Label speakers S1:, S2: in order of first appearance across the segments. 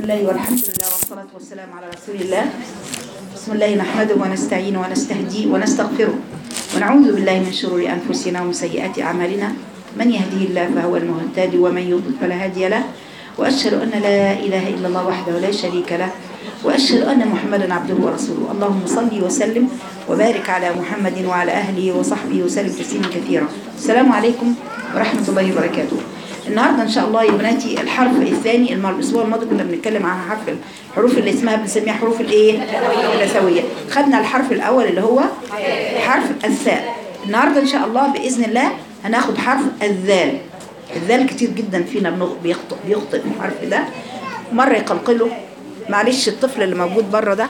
S1: الله والحمد لله والصلاة والسلام على رسول الله بسم الله نحمده ونستعينه ونستهديه ونستغفره ونعوذ بالله من شرور أنفسنا ومن سيئات أعمالنا من يهديه الله فهو المهتدي ومن يضلل فلا هادي له وأشهد أن لا إله إلا الله وحده لا شريك له وأشهد أن محمدا عبده ورسوله اللهم صل وسلم وبارك على محمد وعلى أهله وصحبه وسلم تسليما كثيرا السلام عليكم ورحمة الله وبركاته النهارده ان شاء الله يا بناتي الحرف الثاني المر الاسبوع الماضي كنا بنتكلم عن حرف الحروف اللي اسمها بنسميها حروف الايه الاسويه خدنا الحرف الاول اللي هو حرف الثاء النهارده ان شاء الله باذن الله هناخد حرف الذال الذال كتير جدا فينا بنغ- بيخطئ بيخطئ في الحرف ده مره يقلقله معلش الطفل اللي موجود بره ده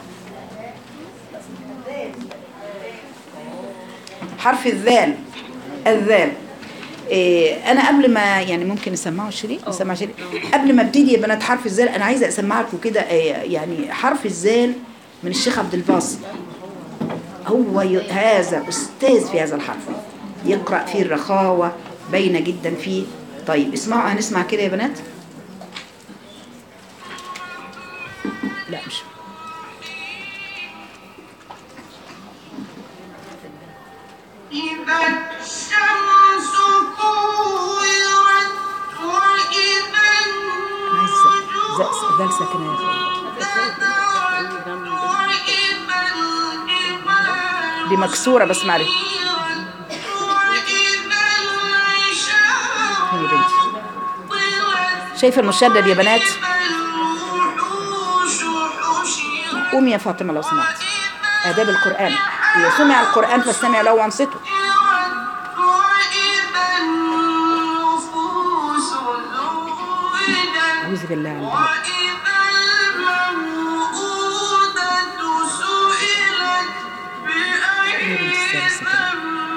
S1: حرف الذال الذال إيه انا قبل ما يعني ممكن نسمعه الشريط نسمع شريط قبل ما ابتدي يا بنات حرف الذال انا عايزه اسمع لكم كده إيه يعني حرف الذال من الشيخ عبد الباسط هو ي- هذا استاذ في هذا الحرف يقرا فيه الرخاوه باينه جدا فيه طيب اسمعوا هنسمع كده يا بنات لا مش
S2: إذا الشمس كورت وإذا
S1: عايز ز- ذال ساكنه يا أخوان.
S2: انكدرت وإذا الجبال
S1: دي مكسوره بس معلش
S2: وإذا العشار
S1: هي بنتي
S2: طلت
S1: شايفه المشدد يا بنات
S2: الوحوش حشرت
S1: قومي يا فاطمه لو سمحت آداب القرآن إذا سمع القرآن فاستمع له وانصتوا
S2: وإذا النفوس زوجت
S1: أعوذ بالله عن ذلك
S2: وإذا الموءودة سئلت بأي
S1: يا بنت السادة السكنة.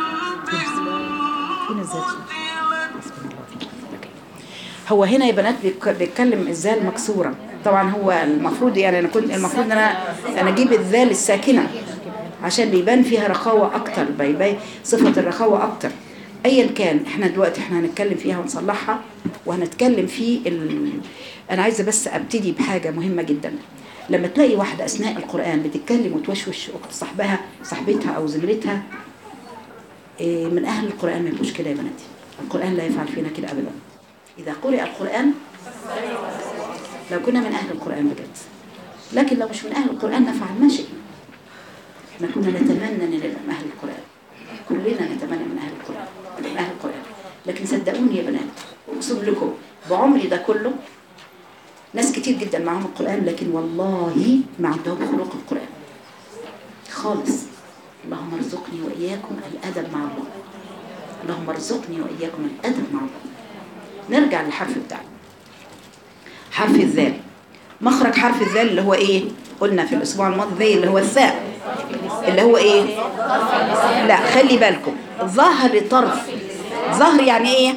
S2: ذنب
S1: فين الذات؟
S2: قتلت
S1: حسبنا الله فيك. أوكي. هو هنا يا بنات بيك- بيتكلم الذال مكسوره طبعا هو المفروض يعني انا كنت المفروض ان انا انا اجيب الذال الساكنه عشان بيبان فيها رخاوه اكتر بيبان صفه الرخاوه اكتر ايا كان احنا دلوقتي احنا هنتكلم فيها ونصلحها وهنتكلم في ال... انا عايزه بس ابتدي بحاجه مهمه جدا لما تلاقي واحده اثناء القران بتتكلم وتوشوش اخت صاحبها صاحبتها او زميلتها إيه، من أهل القرآن ما يبقوش كده يا بناتي القرآن لا يفعل فينا كده أبدا إذا قرئ القرآن لو كنا من أهل القرآن بجد لكن لو مش من أهل القرآن نفعل ما شئنا احنا كنا نتمنى أن نبقى من أهل القرآن كلنا نتمنى من أهل القرآن من أهل القرآن لكن صدقوني يا بنات أقسم لكم بعمري ده كله ناس كتير جدا معاهم القرآن لكن والله ما عندهم خلق القرآن خالص اللهم ارزقني وإياكم الأدب مع الله اللهم ارزقني وإياكم الأدب مع الله نرجع للحرف بتاعنا حرف الذال مخرج حرف الذال اللي هو ايه قلنا في الاسبوع الماضي ذي اللي هو الثاء اللي هو ايه لا خلي بالكم ظهر طرف ظهر يعني ايه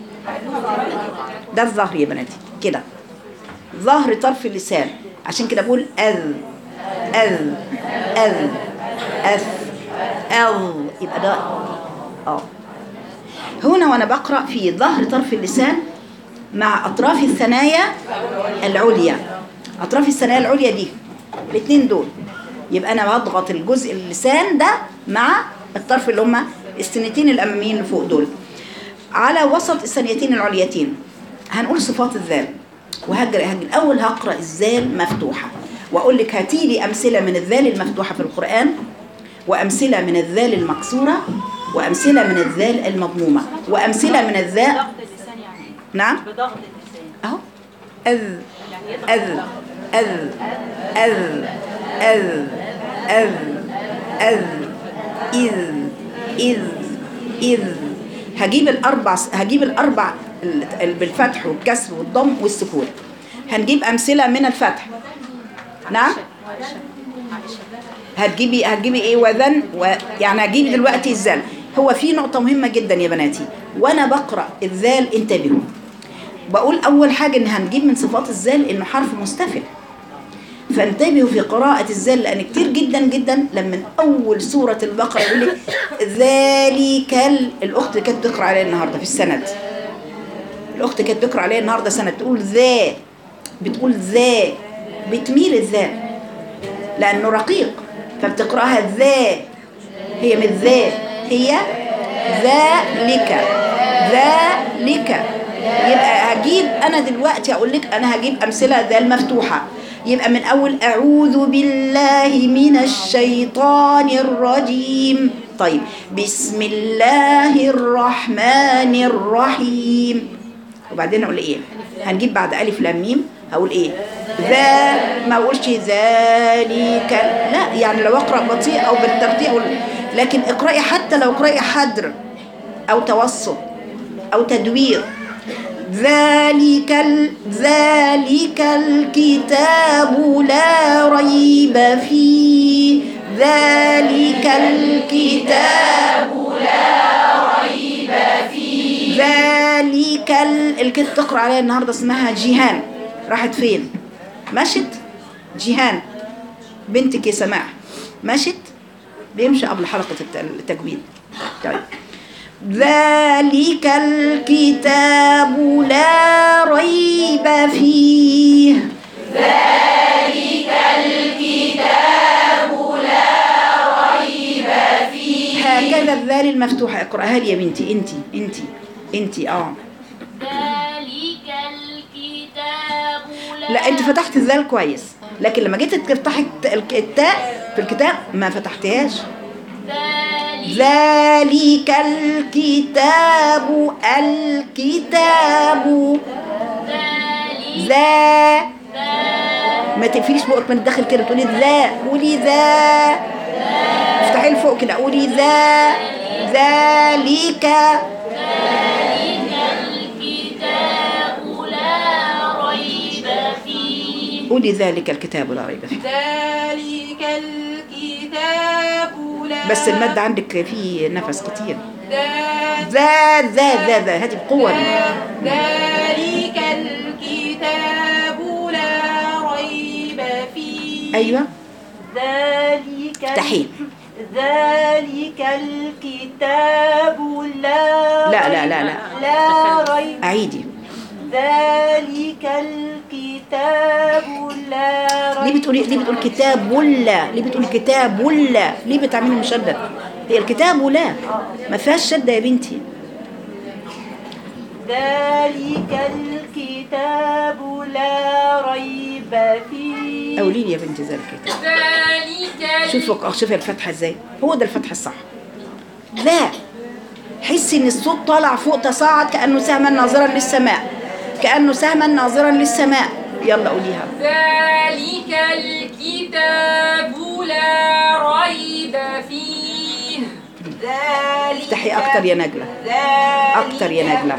S1: ده الظهر يا بناتي كده ظهر طرف اللسان عشان كده بقول أذ أذ أذ أث أذ يبقى ده اه هنا وانا بقرأ في ظهر طرف اللسان مع أطراف الثنايا العليا أطراف الثنايا العليا دي الاثنين دول يبقى أنا بضغط الجزء اللسان ده مع الطرف اللي هما السنتين الأماميين اللي فوق دول على وسط الثنيتين العليتين هنقول صفات الذال وهجر هجر الأول هقرأ الذال مفتوحة وأقول لك هاتي لي أمثلة من الذال المفتوحة في القرآن وأمثلة من الذال المكسورة وأمثلة من الذال المضمومة وأمثلة من الذاء نعم
S3: بضغط اللسان
S1: أهو أذ أذ أذ أذ أذ أذ أذ إذ إذ إذ هجيب الأربع هجيب الأربع ال- ال- بالفتح والكسر والضم والسكون هنجيب أمثلة من الفتح نعم هتجيبي هتجيبي ايه وذن و... يعني هتجيبي دلوقتي الذال هو في نقطة مهمة جدا يا بناتي وانا بقرأ الذال انتبهوا بقول اول حاجة ان هنجيب من صفات الذال انه حرف مستفل فانتبهوا في قراءة الذال لان كتير جدا جدا لما من اول سورة البقرة يقول لك ذلك ال- الاخت اللي كانت بتقرأ عليها النهاردة في السند الاخت كانت بتقرأ عليها النهاردة سند تقول ذا بتقول ذا بتميل الذال لأنه رقيق فبتقرأها ذا هي من ذا هي ذلك ذلك يبقى هجيب أنا دلوقتي أقول لك أنا هجيب أمثلة ذا المفتوحة يبقى من أول أعوذ بالله من الشيطان الرجيم طيب بسم الله الرحمن الرحيم وبعدين أقول إيه هنجيب بعد ألف لام ميم هقول إيه ذا ما أقولش ذلك لا يعني لو أقرأ بطيء أو بالتبطيء أقول- لكن اقرأي حتى لو اقرأي حدر أو توسط أو تدوير ذلك ال... ذلك الكتاب لا ريب فيه ذلك الكتاب لا ريب فيه ذلك ال... الكتاب تقرأ عليها النهاردة اسمها جيهان راحت فين مشت جيهان بنتك يا سماح مشت بيمشي قبل حلقة الت- التجويد طيب ذلك الكتاب لا ريب فيه ذلك الكتاب لا ريب فيه هكذا الذال المفتوحة اقرأها لي يا بنتي انتي انتي انتي اه
S3: ذلك الكتاب لا
S1: لا انت فتحت الذال كويس لكن لما جيت تفتحي الت- الك- التاء في الكتاب ما فتحتهاش
S3: ذلك
S1: ذلك الكتاب الكتاب
S3: ذلك
S1: ذا
S3: ذا
S1: ما تقفليش بقك من الداخل كده تقولي ذا قولي ذا افتحي لفوق كده قولي ذا ذلك
S3: ذلك الكتاب لا ريب فيه
S1: قولي ذلك الكتاب لا ريب فيه
S4: ذلك الكتاب لا
S1: بس المد عندك فيه نفس كتير
S4: ذا-
S1: ذا ذا ذا ذا هاتي بقوة
S4: ذلك الكتاب لا ريب فيه
S1: ايوه
S4: ذلك
S1: افتحي
S4: ذلك الكتاب لا
S1: لا لا لا لا
S4: لا ريب
S1: اعيدي
S4: ذلك الكتاب لا
S1: ليه بتقولي ليه بتقول كتاب ولا ليه بتقولي كتاب ولا ليه بتعملي مشدد هي الكتاب ولا ما فيهاش شده يا بنتي
S4: ذلك الكتاب لا ريب فيه
S1: قولي لي يا بنتي ذلك الكتاب
S3: ذلك
S1: شوفوا شوفي الفتحه ازاي هو ده الفتح الصح لا حسي ان الصوت طالع فوق تصاعد كانه سهما ناظرا للسماء كانه سهما ناظرا للسماء يلا قوليها
S3: ذلك الكتاب لا ريب فيه
S4: ذلك
S1: افتحي اكتر يا نجله
S4: ذلك
S1: اكتر يا نجله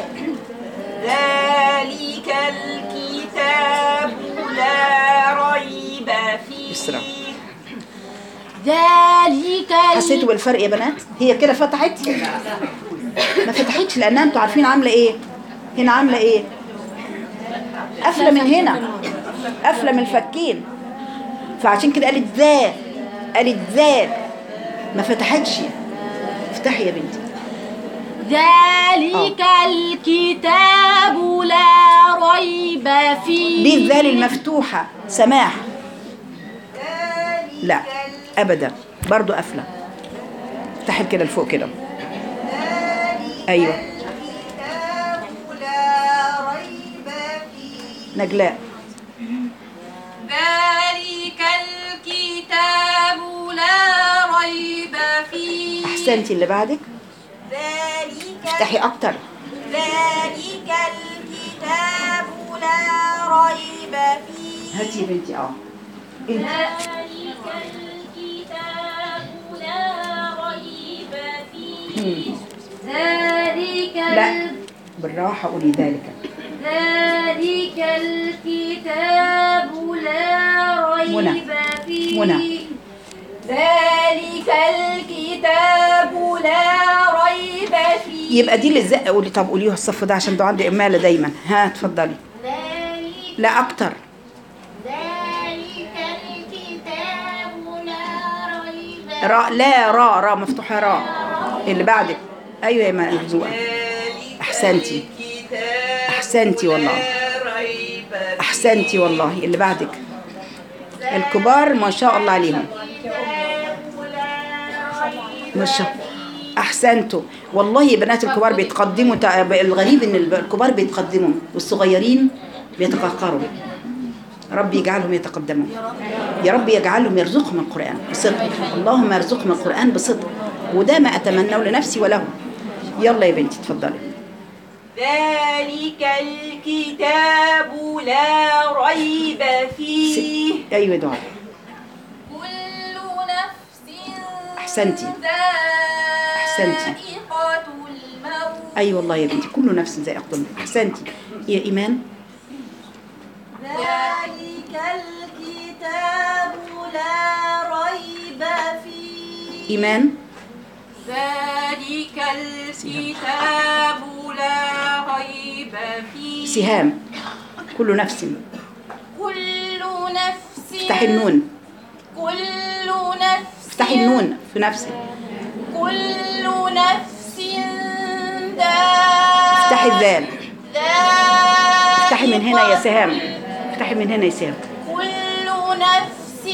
S4: ذلك الكتاب لا ريب فيه
S1: اسرع.
S3: ذلك
S1: حسيتوا بالفرق يا بنات هي كده فتحت ما فتحتش لان انتوا عارفين عامله ايه هنا عامله ايه قافله من هنا قافله من الفكين فعشان كده قالت ذا قالت ذا ما فتحتش افتحي يا بنتي
S3: ذلك الكتاب لا ريب فيه
S1: دي الذال المفتوحه سماح لا ابدا برضو قافله افتحي كده لفوق كده ايوه
S4: الكتاب لا ريب فيه
S1: نجلاء
S4: ذلك الكتاب لا ريب فيه
S1: احسنتي اللي بعدك
S4: ذلك
S1: افتحي اكتر
S4: ذلك الكتاب لا ريب فيه
S1: هاتي يا بنتي اه انت
S3: ذلك الكتاب لا ريب فيه ذلك
S1: لا بالراحه قولي ذلك
S3: ذلك الكتاب لا ريب
S1: منى.
S3: فيه
S1: منى.
S4: ذلك الكتاب لا ريب فيه
S1: يبقى دي اللي ازاي قولي طب قوليها الصف ده عشان ده عندي اماله دايما ها اتفضلي
S3: ذلك
S1: لا اكتر
S3: ذلك الكتاب لا ريب
S1: راء لا راء راء مفتوحه راء اللي بعدك ايوه يا مرزوقه احسنتي احسنتي والله
S4: لا ريب
S1: احسنتي والله اللي بعدك الكبار ما شاء الله عليهم ما شاء احسنتوا والله يا بنات الكبار بيتقدموا تع- الغريب ان الب- الكبار بيتقدموا والصغيرين بيتقهقروا ربي يجعلهم يتقدموا يا رب يجعلهم يرزقهم القرآن بصدق اللهم ارزقهم القرآن بصدق وده ما أتمناه لنفسي ولهم يلا يا بنتي اتفضلي
S4: ذلك الكتاب لا ريب فيه
S1: أيوة دعاء
S4: كل نفس
S1: أحسنتي. أحسنتي.
S4: ذائقة الموت
S1: أي والله يا بنتي كل نفس ذائقة الموت أحسنتي يا إيمان
S4: ذلك الكتاب لا ريب فيه
S1: إيمان
S4: ذلك الكتاب لا ريب فيه
S1: سهام كل نفس
S4: كل نفس
S1: افتحي النون
S4: كل نفس
S1: افتحي النون في نفسك
S4: كل نفس
S1: افتحي الذال
S4: ذائقة
S1: افتحي من هنا يا سهام افتحي من هنا يا سهام
S4: كل نفس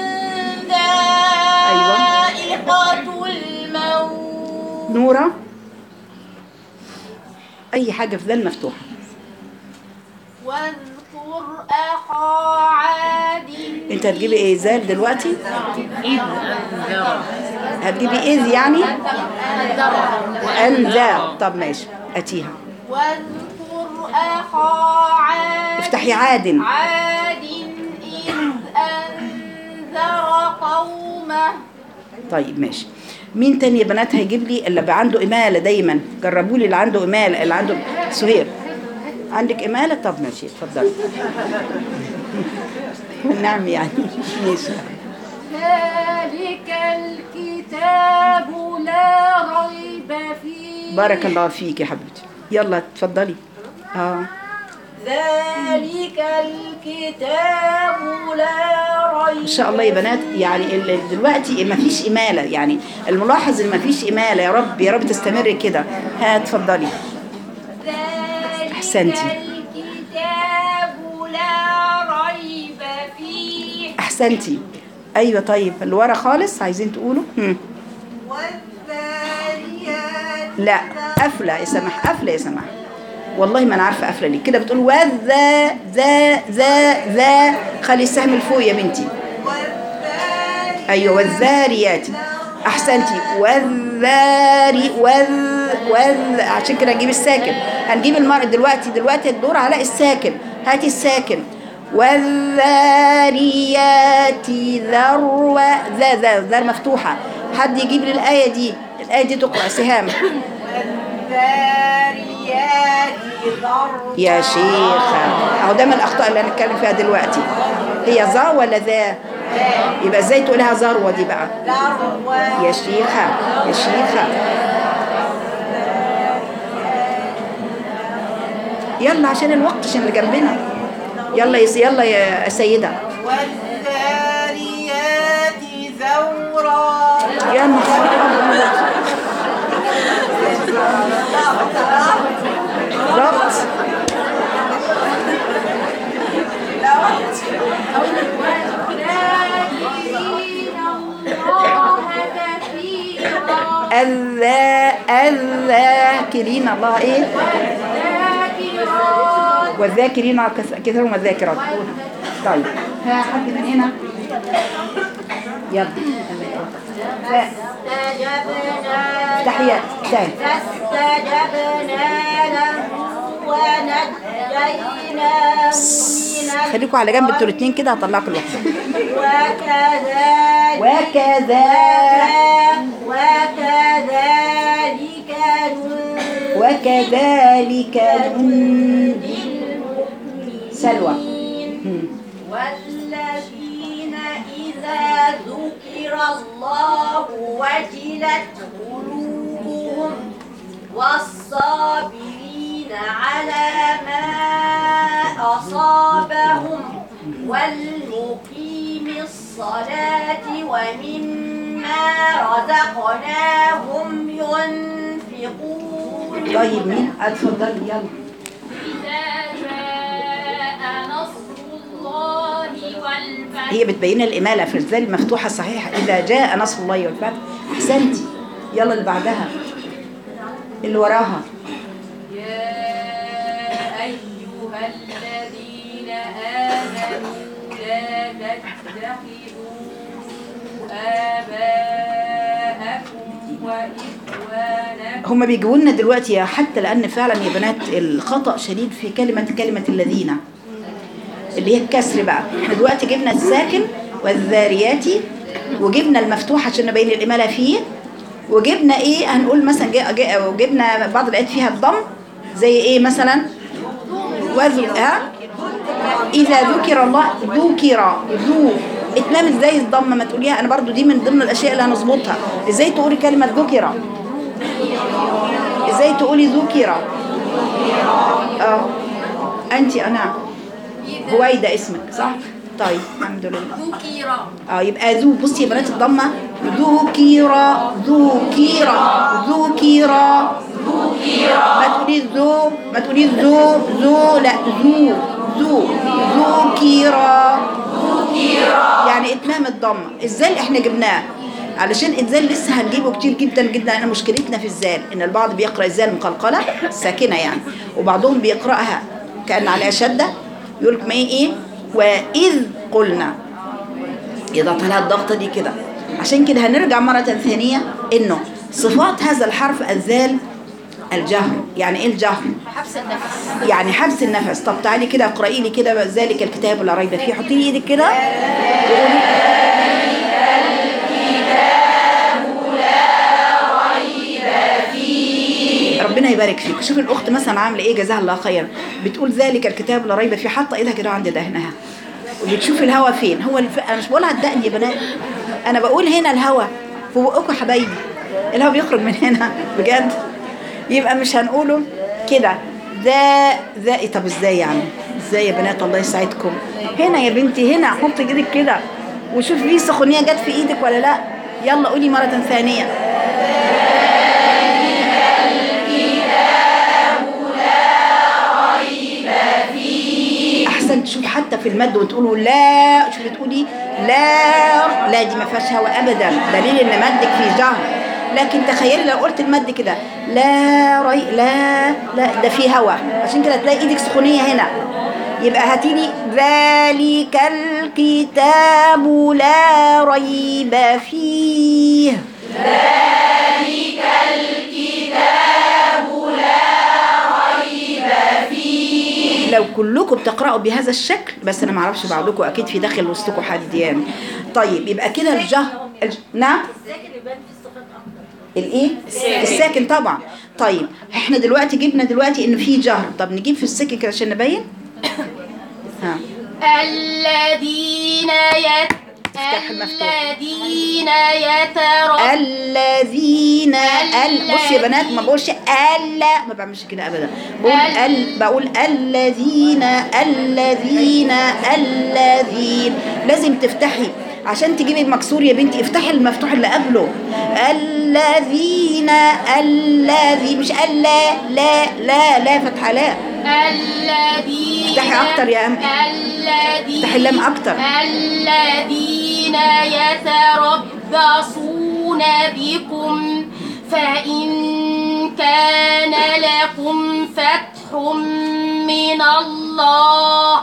S4: ذائقة الموت
S1: نورة أي حاجة في ذال مفتوحة
S4: واذكر أخا عاد
S1: أنت هتجيبي إيه ذال دلوقتي هتجيبي إذ يعني أنذر طب ماشي أتيها
S4: واذكر أخا عاد
S1: افتحي عاد
S4: عاد إذ أنذر قومه
S1: طيب ماشي مين تاني يا بنات هيجيب لي اللي بقى عنده إمالة دايما جربوا لي اللي عنده إمالة اللي عنده سهير عندك إمالة طب ماشي اتفضلي نعم يعني ماشي
S3: ذلك الكتاب لا ريب فيه
S1: بارك الله فيك يا حبيبتي يلا اتفضلي اه
S4: ذلك الكتاب لا ريب
S1: ان شاء الله يا بنات يعني ال- دلوقتي ما فيش اماله يعني الملاحظ ان ما فيش اماله يا رب يا رب تستمر كده ها اتفضلي
S4: ذلك
S1: أحسنتي.
S4: الكتاب لا ريب فيه
S1: احسنتي ايوه طيب اللي ورا خالص عايزين تقولوا هم.
S4: والذاريات
S1: لا قافله يا سماح قافله يا سماح والله ما انا عارفه قافله ليه كده بتقول وذا ذا ذا ذا خلي السهم لفوق يا بنتي
S4: والذاريات
S1: ايوه والذاريات احسنتي والذاري وذ وذ عشان كده نجيب الساكن هنجيب المرء دلوقتي دلوقتي الدور على الساكن هاتي الساكن والذاريات ذروا ذا ذا ذا مفتوحه حد يجيب لي الايه دي الايه دي تقرا سهام
S4: والذاريات ذروا
S1: يا شيخة اهو ده من الاخطاء اللي هنتكلم فيها دلوقتي هي ذا ولا ذا يبقى ازاي تقولها ذروه دي بقى
S4: ذروا
S1: يا شيخة يا شيخة يلا عشان الوقت عشان اللي جنبنا يلا يا يلا يا سيدة
S4: والذاريات ذورا
S1: يا نهار أبيض. ضبط
S3: ذاكرين الله كثيرا
S1: الذا الذاكرين الله ايه
S3: ذاكرات
S1: والذاكرين كث- كثيرا والذاكرات طيب ها حد من هنا يلا لا.
S4: فاستجبنا
S1: تحيات تاني
S4: فاستجبنا له ونجيناه من
S1: خليكم على جنب انتوا الاثنين كده هطلعكم لوحدكم
S4: وكذلك
S1: وكذا
S4: وكذلك ننجي
S1: وكذلك ننجي سلوى مم.
S4: والذين إذا ذكر الله وجلت قلوبهم والصابرين على ما أصابهم والمقيم الصلاة ومما رزقناهم ينفقون
S1: طيب مين اتفضلي يلا
S3: إذا جاء نصر الله والفتح
S1: هي بتبين الإمالة في الذال المفتوحة الصحيحة إذا جاء نصر الله والفتح أحسنتي يلا اللي بعدها اللي وراها
S3: يا أيها الذين آمنوا لا تتخذوا آباءكم وإخوانكم
S1: هم بيجيبوا لنا دلوقتي يا حتى لأن فعلا يا بنات الخطأ شديد في كلمة كلمة الذين اللي هي الكسر بقى احنا دلوقتي جبنا الساكن والذاريات وجبنا المفتوح عشان نبين الإمالة فيه وجبنا ايه هنقول مثلا جا- جا- وجبنا بعض الآيات فيها الضم زي ايه مثلا وذو ها إذا ذكر الله ذكر ذو اتمام ازاي الضمه ما تقوليها انا برضو دي من ضمن الاشياء اللي هنظبطها ازاي تقولي كلمه ذكر ازاي تقولي ذكر اه انت انا هويدا اسمك صح طيب الحمد لله
S3: ذكر
S1: اه يبقى ذو بصي يا بنات الضمه ذكر ذكر ذكر ما تقولي ذو ما تقولي ذو ذو لا ذو ذو ذكر يعني اتمام الضمه الزال احنا جبناه علشان الزال لسه هنجيبه كتير جدا جدا انا مشكلتنا في الزال ان البعض بيقرا الزال مقلقله ساكنه يعني وبعضهم بيقراها كان عليها شده يقول لك ما هي ايه واذ قلنا إذا طلع الضغطة دي كده عشان كده هنرجع مرة ثانية إنه صفات هذا الحرف الذال الجهر يعني إيه الجهر؟
S3: حبس النفس
S1: يعني حبس النفس طب تعالي كده اقرأي لي كده ذلك الكتاب لا ريب فيه حطي لي ايدك كده وقولي ربنا يبارك فيك شوف الاخت مثلا عامله ايه جزاها الله خيرا بتقول ذلك الكتاب لا ريب فيه حاطه ايدها كده عند دهنها وبتشوف الهوا فين هو الف... انا مش بقول عدقني يا بنات انا بقول هنا الهوا في بقكم يا حبايبي الهوا بيخرج من هنا بجد يبقى مش هنقوله كده ذا ذا إيه طب ازاي يعني ازاي يا بنات الله يسعدكم هنا يا بنتي هنا حطي ايدك كده وشوف في سخونيه جت في ايدك ولا لا يلا قولي مره ثانيه احسن تشوف حتى في المد وتقولوا لا شوفي تقولي لا لا دي ما فيهاش هوا ابدا دليل ان مدك فيه جهر لكن تخيلي لو قلت المد كده لا ري لا لا ده فيه هوا عشان كده تلاقي ايدك سخونيه هنا يبقى هاتيلي ذلك الكتاب لا ريب فيه لو كلكم بتقرأوا بهذا الشكل بس انا ما اعرفش بعضكم اكيد في داخل وسطكم حد يعني طيب يبقى كده الجهر الج... نعم الايه الساكن طبعا طيب احنا دلوقتي جبنا دلوقتي ان في جهر طب نجيب في الساكن كده عشان نبين ها
S3: الذين يت
S1: افتح المفتوح.
S3: الذين يتربصون
S1: الذين ال بصي يا بنات ما بقولش الا ما بعملش كده ابدا بقول ال بقول الذين الذين الذين لازم تفتحي عشان تجيبي المكسور يا بنتي افتحي المفتوح اللي قبله الذين الذي مش الا لا لا لا فتحه لا
S3: الذين
S1: افتحي أكتر يا أم.
S3: الذين
S1: افتحي اللام أكتر.
S3: الذين يتربصون بكم فإن كان لكم فتح من الله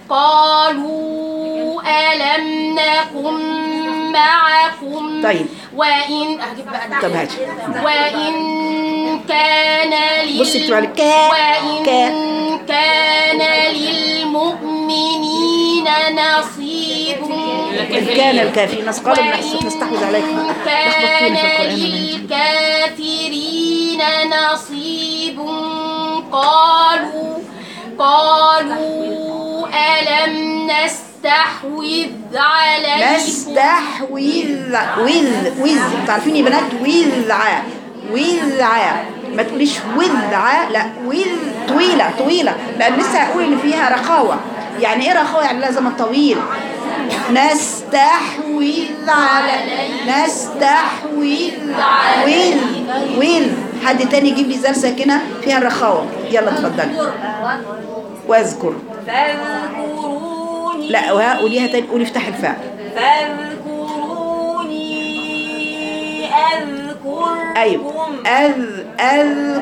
S3: قالوا ألم نكن معكم
S1: طيب.
S3: وإن أجيب بقى ده.
S1: طب هاتي.
S3: وإن كان لل...
S1: بصي اكتبي على كا
S3: وإن
S1: كا
S3: كان للمؤمنين نصيب
S1: إذ كان الكافرين ناس قالوا نحس- نستحوذ عليكم
S3: وإن
S1: لخبطتوني في
S3: كان
S1: القرآن ولا أنت؟
S3: للكافرين نصيب قالوا قالوا ألم نستحوذ عليكم
S1: نستحوذ وذ وذ انتوا عارفين يا بنات وذع وذع ما تقوليش وذع لا وذ طويلة طويلة لأن لسه هقول إن فيها رخاوة يعني إيه رخاوة يعني لها زمن طويل نستحوذ على نستحوذ وذ وذ حد تاني يجيب لي زال ساكنة فيها الرخاوة يلا اتفضلي واذكر
S4: فاذكروني
S1: لا وها قوليها تاني قولي افتحي الفاء
S4: فاذكروني أذكركم
S1: ايوه أذ أذ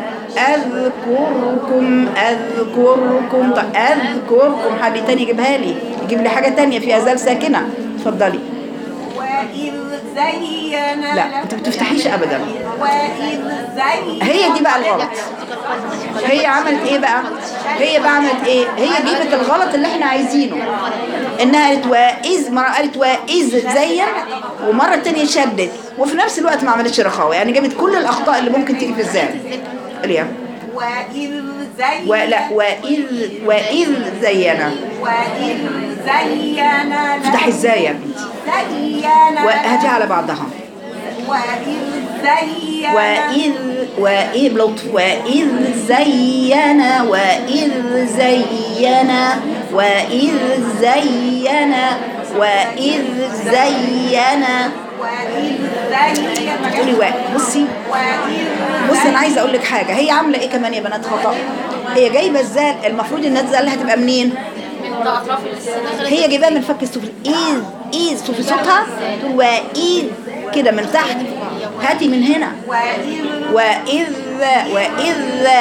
S1: اذكركم اذكركم طيب اذكركم حد تاني يجيبها لي يجيب لي حاجه تانية فيها زال ساكنه اتفضلي
S4: وإذ زين
S1: لا انت ما بتفتحيش ابدا
S4: وإذ زين
S1: هي دي بقى الغلط هي عملت ايه بقى هي بقى عملت ايه هي جابت الغلط اللي احنا عايزينه انها قالت واذ مره قالت واذ زين ومره تانية شدت وفي نفس الوقت ما عملتش رخاوه يعني جابت كل الاخطاء اللي ممكن تيجي في الزال اليوم
S4: وإذ زين
S1: ولا واذ واذ زينا
S4: وإذ زين
S1: افتحي ازاي يا بنتي
S4: زين
S1: وهاتي على بعضها
S4: وإذ زين
S1: وإذ وإذ بلطف وإذ زين وإذ زين وإذ زين وإذ زين
S4: وإذ زين
S1: قولي و- بصي
S4: وإذ
S1: بصي أنا عايزة أقول لك حاجة هي عاملة إيه كمان يا بنات خطأ هي جايبة الزال المفروض إن الزال هتبقى منين؟
S3: من أطراف السنة
S1: هي جايباها من الفك السفلي إذ إذ شوفي صوتها تقول وإذ كده من تحت هاتي من هنا
S4: وإذ
S1: وإذ وإذ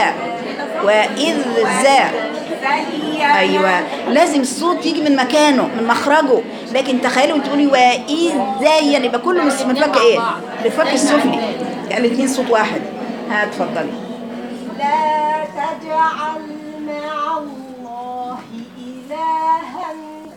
S1: وإذ ذا
S4: زين
S1: أيوة لازم الصوت يجي من مكانه من مخرجه لكن تخيلي وتقولي وإذ زين يبقى كله من من فك إيه؟ من الفك السفلي يعني الاثنين صوت واحد ها اتفضلي
S4: لا تجعل مع الله إلها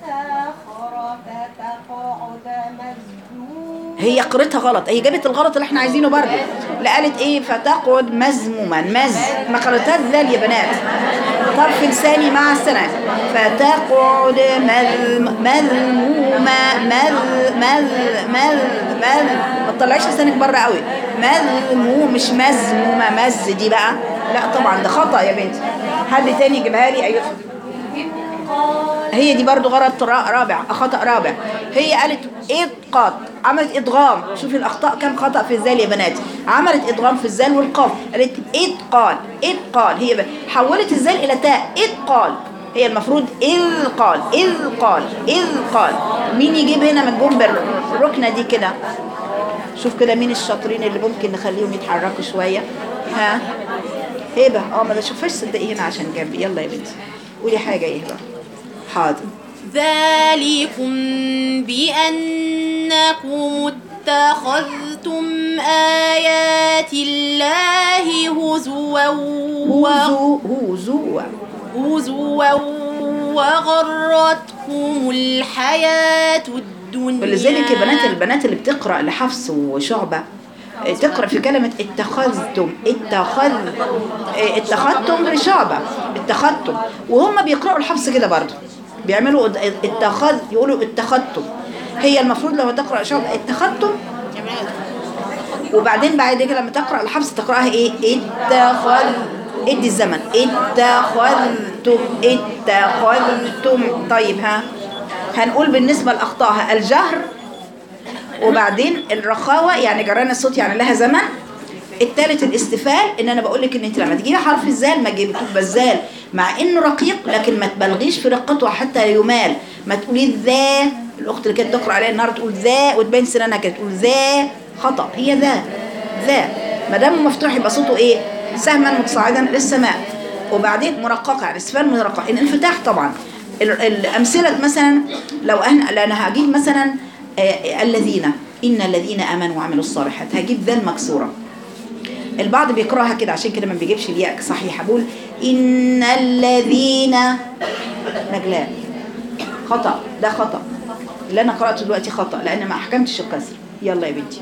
S4: آخر فتقعد مذموما
S1: هي قريتها غلط هي جابت الغلط اللي احنا عايزينه برضه لا قالت ايه فتقعد مذموما مز ما قريتها ذال يا بنات طرف لساني مع السنة فتقعد مذ- مذمومة مذ مذ مذ مذ ما تطلعيش لسانك بره قوي مذموم مش مذمومة مز دي بقى لا طبعا ده خطأ يا بنتي حد تاني يجيبها لي ايوه هي دي برضو غلط را- رابع خطأ رابع هي قالت إدقاط عملت إدغام شوفي الأخطاء كم خطأ في الزال يا بنات عملت إدغام في الزال والقاف قالت إدقال إدقال هي ب- حولت الزال إلى تاء إدقال هي المفروض إذ قال إذ قال إذ قال مين يجيب هنا من جنب الركنة دي كده شوف كده مين الشاطرين اللي ممكن نخليهم يتحركوا شوية ها هبة اه ما بشوفهاش صدقي هنا عشان جنبي يلا يا بنتي قولي حاجة يا هبة حاضر
S5: ذلكم بأنكم اتخذتم آيات الله هزوا و-
S1: هوزو هوزو
S5: هزوا وغرتكم الحياة الدنيا
S1: ولذلك يا بنات البنات اللي بتقرأ لحفص وشعبة اه، تقرأ في كلمة اتخذتم اتخذ اه، اتخذتم لشعبة اتخذتم وهم بيقرأوا الحفص كده برضه بيعملوا اد- اتخذ يقولوا اتخذتم هي المفروض لما تقرأ شعبة اتخذتم وبعدين بعد كده لما تقرأ الحفص تقرأها ايه اتخذ ادي الزمن اتخذتم اتخذتم طيب ها هنقول بالنسبة لأخطائها الجهر وبعدين الرخاوة يعني جران الصوت يعني لها زمن الثالث الاستفال ان انا بقول لك ان انت لما تجيبي حرف الزال ما تجيبي الزال مع انه رقيق لكن ما تبالغيش في رقته حتى يمال ما تقولي ذا الاخت اللي كانت تقرا عليها النهارده تقول ذا وتبين سنانها كده تقول ذا خطا هي ذا ذا ما دام مفتوح يبقى صوته ايه سهما متصاعدا للسماء وبعدين مرققه يعني استفال مرقق الانفتاح طبعا ال- الامثله مثلا لو انا لو انا هجيب مثلا آه، الذين ان الذين امنوا وعملوا الصالحات هجيب ذا المكسوره البعض بيقراها كده عشان كده ما بيجيبش الياء صحيحه بقول ان الذين نجلاء خطا ده خطا اللي انا قراته دلوقتي خطا لان ما احكمتش الكسر يلا يا بنتي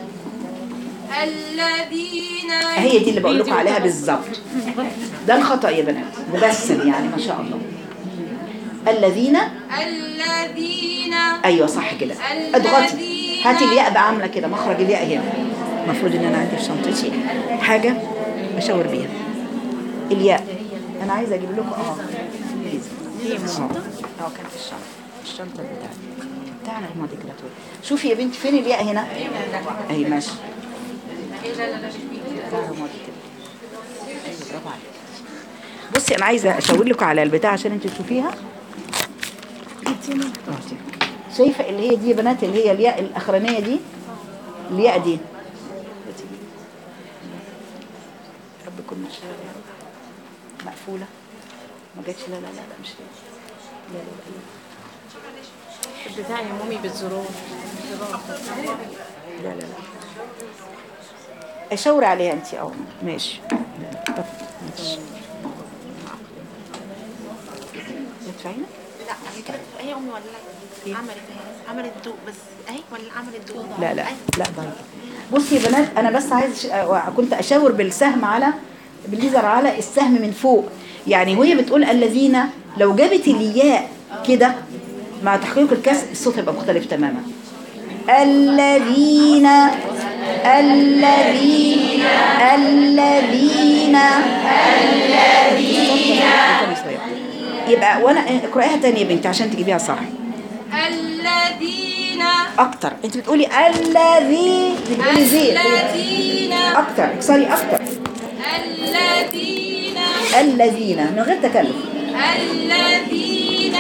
S3: الذين
S1: هي دي اللي بقول لكم عليها بالظبط ده الخطا يا بنات مبسم يعني ما شاء الله الذين
S3: الذين
S1: ايوه صح كده اضغطي هاتي الياء بقى عامله كده مخرج الياء هنا المفروض ان انا عندي في شنطتي حاجه اشاور بيها الياء انا عايزه اجيب لكم اه بليز اه اه كان في الشنطه الشنطه بتاعتي بتاعنا الماضي كده طول شوفي يا بنتي فين الياء هنا اهي ماشي بتاعنا الماضي كده ايوه برافو عليك بصي انا عايزه اشاور لكم على البتاع عشان انتوا تشوفيها ايدي أعطيك. شايفة اللي هي دي يا بنات اللي هي الياء الأخرانية دي الياء دي رب يكون مش مقفولة ما جاتش لا لا لا لا مش لا لا لا لا
S5: بتاعي يا مامي بالزرار
S1: لا لا لا اشاور عليها انت اه ماشي طب ماشي ادفعينا
S5: لا هي كده هي امي ولا لا عملت اهي عملت ضوء بس اهي ولا عملت ضوء
S1: لا لا لا ضايق بصي يا بنات انا بس عايز ش- آه، كنت اشاور بالسهم على بالليزر على السهم من فوق يعني وهي بتقول الذين لو جابت الياء كده مع تحقيق الكسر الصوت هيبقى مختلف تماما الذين الذين الذين الذين يبقى وانا اقرايها تاني يا بنتي عشان تجيبيها صح
S3: الذين
S1: اكتر انت بتقولي الذي بتقولي زي
S3: الذين
S1: اكتر اكسري اكتر
S3: الذين
S1: الذين من غير تكلف
S3: الذين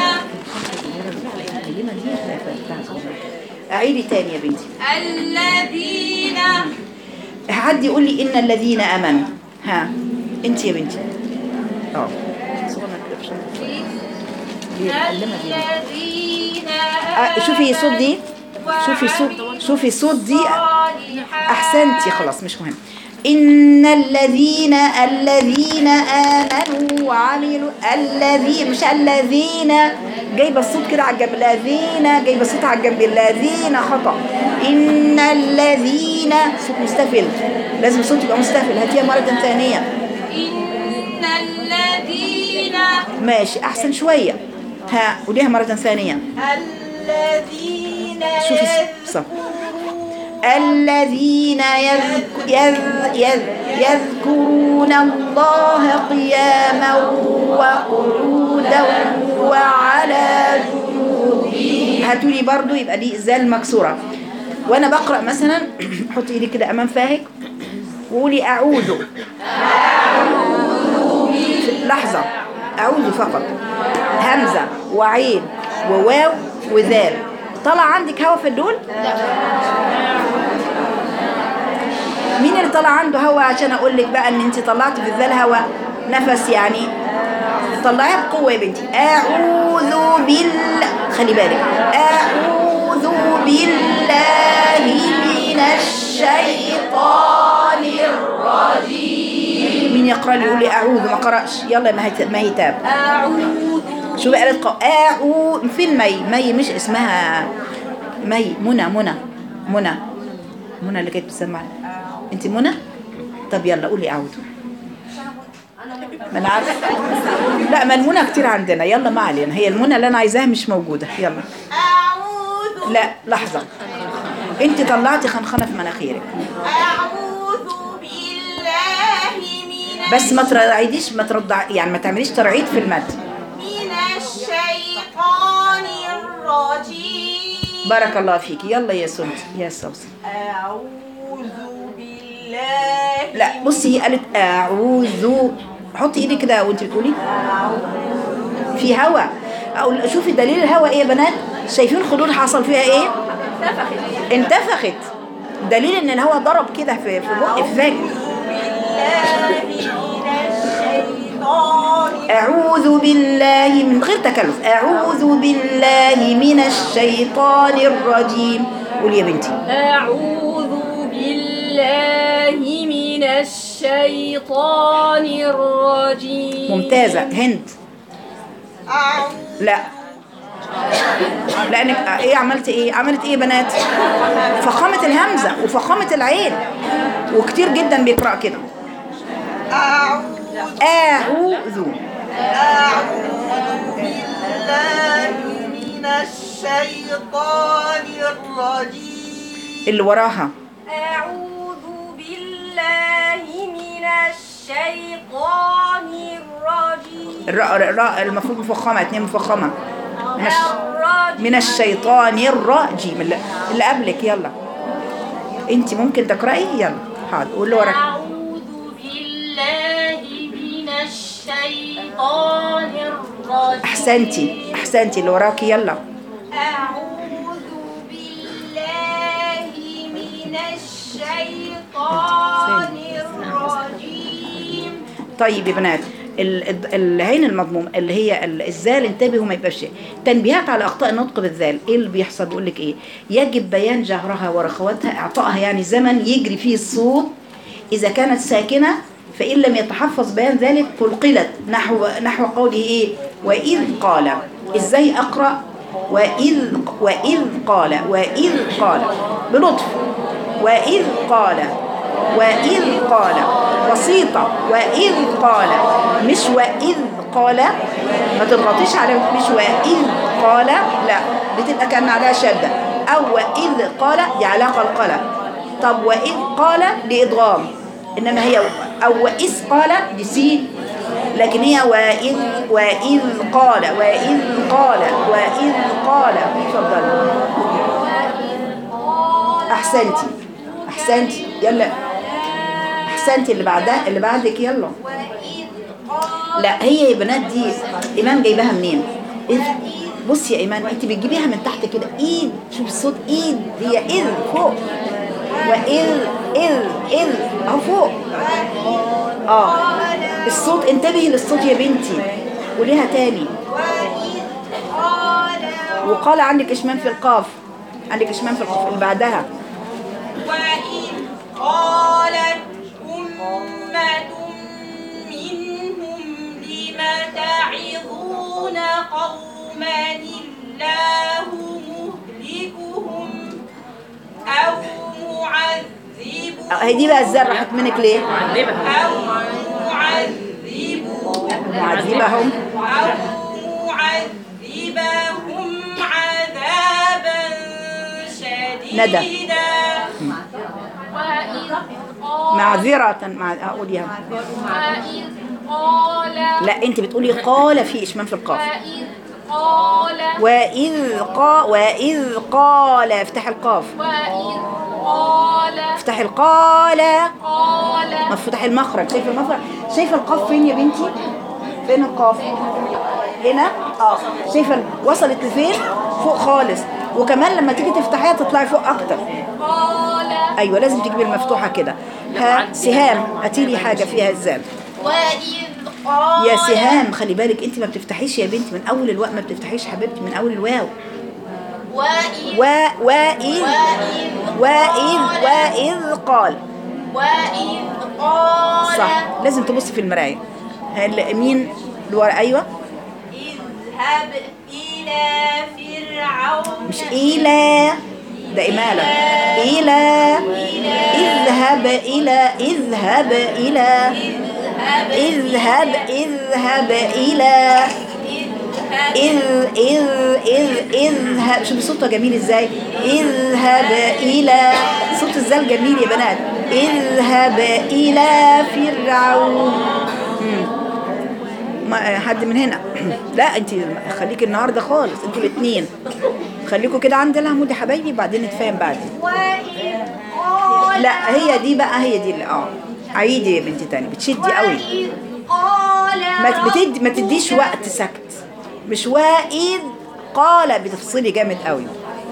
S1: اعيدي تاني يا بنتي
S3: الذين
S1: حد يقول لي ان الذين امنوا ها انت يا بنتي اه صغنن كده في شنطة. دي معلمة دي.
S3: الذين
S1: آه، شوفي صوت دي شوفي صوت شوفي صوت دي احسنتي خلاص مش مهم ان الذين الذين امنوا وعملوا الذين مش الذين جايبه الصوت كده على الجنب الذين جايبه الصوت على الجنب الذين خطا ان الذين صوت مستفل لازم الصوت يبقى مستفل هاتيها مره ثانيه
S3: إن الذين
S1: ماشي احسن شويه ها قوليها مره ثانيه
S4: الذين
S1: شوفي صح الذين يذك- يذ- يذ- يذكرون الله قياما وقعودا وعلى جنوبهم هاتوا لي برضو يبقى دي ازال مكسوره وانا بقرا مثلا حطي ايدي كده امام فاهك وقولي اعوذ لحظه اعوذ فقط همزه وعين وواو وذال طلع عندك هوا في الدول مين اللي طلع عنده هوا عشان اقول لك بقى ان انت طلعتي في الذال هوا نفس يعني طلعيها بقوه يا بنتي اعوذ بالله خلي بالك اعوذ بالله من الشيطان الرجيم مين يقرا لي يقول لي اعوذ ما قراش يلا ما هي ما هي تاب
S3: أعوذ
S1: شو بقى قالت قو- اعوذ فين مي مي مش اسمها مي منى منى منى منى اللي كانت بتسمع انت منى طب يلا قولي اعوذ ما انا عارفه لا ما المنى كتير عندنا يلا ما علينا هي المنى اللي انا عايزاها مش موجوده يلا
S4: أعوذ
S1: لا لحظه انت طلعتي خنخنه في مناخيرك
S4: أعوذ بالله من
S1: بس ما ترعيديش ما ترضع يعني ما تعمليش ترعيد في المد
S4: من الشيطان الرجيم
S1: بارك الله فيك يلا يا سنتي يا سوسن
S4: أعوذ بالله
S1: لا بصي هي قالت اعوذ حطي ايدك كده وانت بتقولي في هوا أقول شوفي دليل الهوا ايه يا بنات شايفين خدود حصل فيها ايه انتفخت دليل ان الهوا ضرب كده في في بق في فاك
S4: الشيطان
S1: اعوذ بالله من غير تكلف اعوذ بالله من الشيطان الرجيم قولي يا بنتي
S3: أعوذ بالله من الشيطان الرجيم
S1: ممتازه هند
S4: أعوذ
S1: لا لانك ايه عملت ايه عملت ايه يا بنات فخامه الهمزه وفخامه العين وكتير جدا بيقرا كده
S4: أعوذ
S1: اعوذ
S4: أعوذ بالله من الشيطان الرجيم
S1: اللي وراها
S3: أعوذ بالله من الشيطان الرجيم
S1: الراء الراء المفروض مفخمه اتنين مفخمه من, الش...
S3: الرجيم
S1: من الشيطان الرجيم اللي, اللي قبلك يلا انت ممكن تقراي يلا حاضر واللي وراك
S3: أعوذ بالله من الشيطان الرجيم
S1: احسنتي احسنتي اللي وراكي يلا
S3: الشيطان الرجيم
S1: طيب يا بنات ال- ال- العين المضموم اللي هي ال- الزال انتبهوا ما يبقاش تنبيهات على اخطاء النطق بالذال ايه اللي بيحصل بيقول لك ايه يجب بيان جهرها ورخوتها اعطائها يعني زمن يجري فيه الصوت اذا كانت ساكنه فان لم يتحفظ بيان ذلك قلقلت نحو نحو قوله ايه واذ قال ازاي اقرا واذ واذ قال واذ قال بلطف واذ قال وإذ قال بسيطة وإذ قال مش وإذ قال ما تضغطيش على مش وإذ قال لا بتبقى كان عليها شدة أو وإذ قال دي علاقة القلم طب وإذ قال لإضغام إنما هي أو وإذ قال دي سين لكن هي وإذ وإذ قال وإذ قال وإذ قال اتفضلي أحسنتي أحسنتي يلا أحسنتي اللي بعدها اللي بعدك يلا لا هي يا بنات دي إيمان جايباها منين؟ إذ بصي يا إيمان أنت بتجيبيها من تحت كده إيد شوف الصوت إيد هي إذ فوق وإذ إذ إذ أهو فوق آه الصوت انتبهي للصوت يا بنتي قوليها تاني وقال عندك إشمام في القاف عندك إشمام في القاف اللي بعدها
S3: وإذ قالت أمة منهم لم تعظون قوما الله مهلكهم أو معذبهم
S1: هي دي بقى الزر راحت منك ليه؟
S3: أو معذبهم
S1: معذبهم
S3: أو معذبهم عذابا شديدا
S1: ندى.
S3: وإذ قال
S1: معذرة مع أقوليها
S3: وإذ قال
S1: لا أنت بتقولي قال في إشمام في القاف
S3: وإذ قال
S1: وإذ قا وإذ قال افتح القاف
S3: وإذ قال
S1: افتح القال
S3: قال
S1: مفتوح المخرج شايفه المخرج شايفه القاف فين يا بنتي فين القاف هنا اه شايفه ال- وصلت لفين فوق خالص وكمان لما تيجي تفتحيها تطلعي فوق اكتر
S3: قال
S1: ايوه لازم تجيبي المفتوحه كده ها سهام هاتي لي حاجه فيها الزال
S3: وإذ قال
S1: يا سهام خلي بالك انت ما بتفتحيش يا بنتي من اول الواو ما بتفتحيش حبيبتي من اول الواو
S3: وإذ
S1: و وإذ وإذ وإذ قال
S3: وإذ قال
S1: صح لازم تبصي في المراية هل- مين لورا أيوة
S3: اذهب إلى فرعون
S1: مش إلى ده إمالة إلى اذهب إلى اذهب إلى اذهب اذهب إلى إذ إذ إذ إذهب شوفي صوته جميل إزاي اذهب إلى صوت الزال جميل يا بنات اذهب إلى فرعون مم. ما حد من هنا لا انت خليكي النهارده خالص انتوا الاثنين خليكوا كده عند العمود يا حبايبي بعدين نتفاهم بعدين
S3: وإذ قال
S1: لا هي دي بقى هي دي اللي اه عيدي يا بنتي تاني بتشدي قوي
S3: وإذ قال
S1: ما بتدي ما تديش وقت سكت مش واذ قال بتفصلي جامد قوي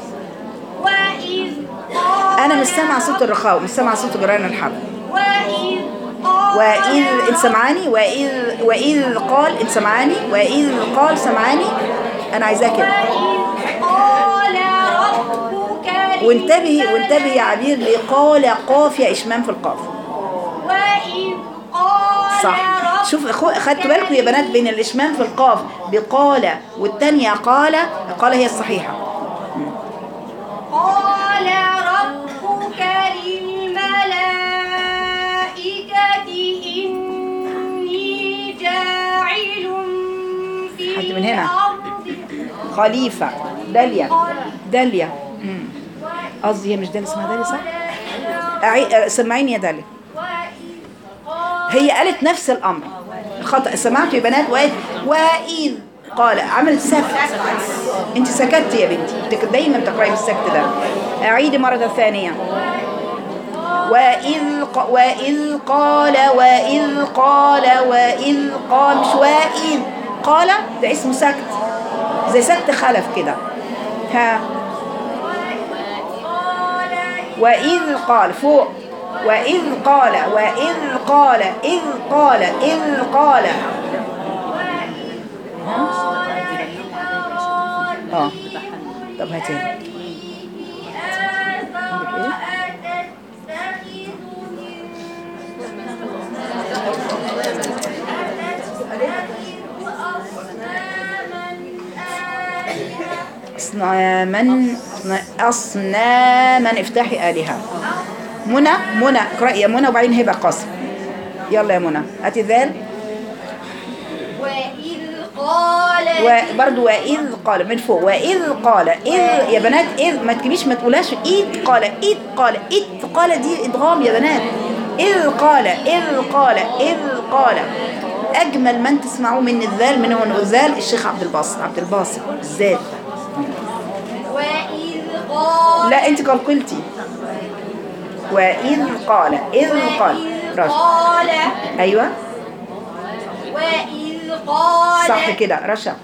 S3: وإذ قال
S1: انا مش سامعه صوت الرخاء مش سامعه صوت جيران الحب
S3: وإذ قال
S1: واذ انت سمعاني واذ واذ قال انت سمعاني واذ قال سمعاني انا عايزاه كده
S3: وإذ قال ربك
S1: وانتبهي وانتبهي يا عبير لقال قاف يا اشمام في القاف
S3: وإذ قال
S1: صح
S3: ربك
S1: شوف خو- خدتوا بالكم يا بنات بين الاشمام في القاف بقال والتانية قال قال هي الصحيحة
S3: قال ربك للملائكة إني جاعل في
S1: حد من هنا؟
S3: الأرض
S1: خليفة داليا داليا مم. قصدي هي مش داليا اسمها داليا صح؟ أعي... سمعيني يا داليا هي قالت نفس الأمر خطأ سمعتوا يا بنات وقالت وإذ قال عملت سكت انت سكتي يا بنتي انت دايما تقرأي بالسكت ده أعيدي مرة ثانية وإذ ق... وإذ قال وإذ قال وإذ قال مش وإذ قال ده اسمه سكت زي سكت خلف كده ها وإذ قال فوق وإذ قال وإذ قال إذ قال إذ قال اه طب هاتي أصناما أصناما افتحي آلهة منى منى اقرأي يا منى وبعدين هبة قاسم يلا يا منى هاتي ذال
S3: وإذ قال
S1: وبرضه وإذ قال من فوق وإذ قال إذ يا بنات إذ ما تجيبيش ما تقولهاش إذ قال إذ قال إذ قال دي إدغام يا بنات إذ قال إذ قال إذ قال أجمل من تسمعوه من الذال من هو الذال الشيخ عبد الباسط عبد الباسط الذال
S3: وإذ قال
S1: لا أنت قلقلتي وإذ قال إذ قال
S3: وإذ
S1: رشا
S3: قال
S1: أيوة
S3: وإذ قال
S1: صح كده رشا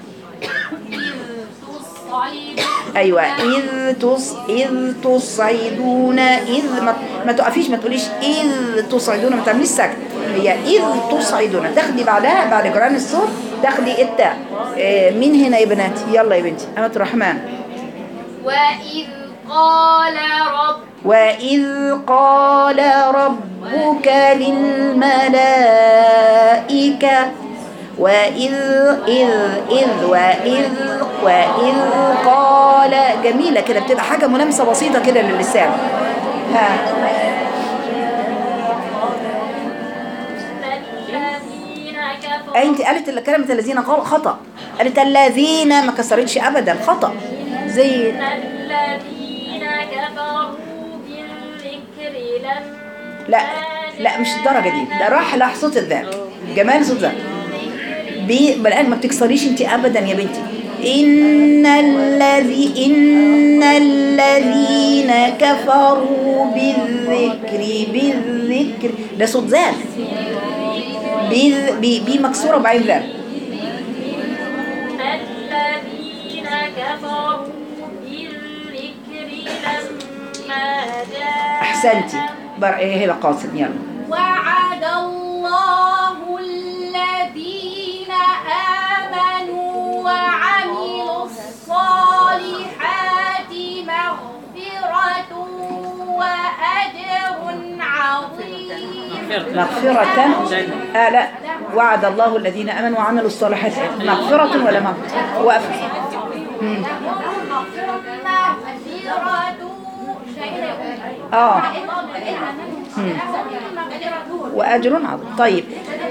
S3: تصعد
S1: ايوه اذ تص اذ تصعدون اذ ما, ما تقفيش ما تقوليش اذ تصعدون ما تعمليش سكت هي اذ تصعدون تاخدي بعدها بعد جران الصوت تاخدي التاء آه، مين هنا يا بناتي يلا يا بنتي امة الرحمن
S3: وإذ قال رب
S1: وإذ قال ربك للملائكة وإذ إذ إذ وإذ وإذ قال جميلة كده بتبقى حاجة ملامسة بسيطة كده للسان ها
S3: الذين كفروا
S1: أي أنت قالت ال- كلمة الذين قالوا خطأ قالت الذين ما كسرتش أبدا خطأ زي
S3: الذين كفروا بالذكر لما
S1: لا لا مش الدرجة دي ده راح لحظة الذات جمال صوت الذات بي بالآن ما بتكسريش انت ابدا يا بنتي ان الذي ان الذين كفروا بالذكر بالذكر ده صوت ذات بي بي بي مكسوره وبعدين ذات
S3: الذين كفروا بالذكر لما جاء
S1: احسنتي بر... ايه هبه قاسم يلا
S3: وعد الله الذين آمنوا وعملوا الصالحات مغفرة وأجر عظيم
S1: مغفرة آه لا وعد الله الذين امنوا وعملوا الصالحات مغفرة ولا مغفرة وقف مم.
S3: مغفرة
S1: اه مم. واجر عظيم طيب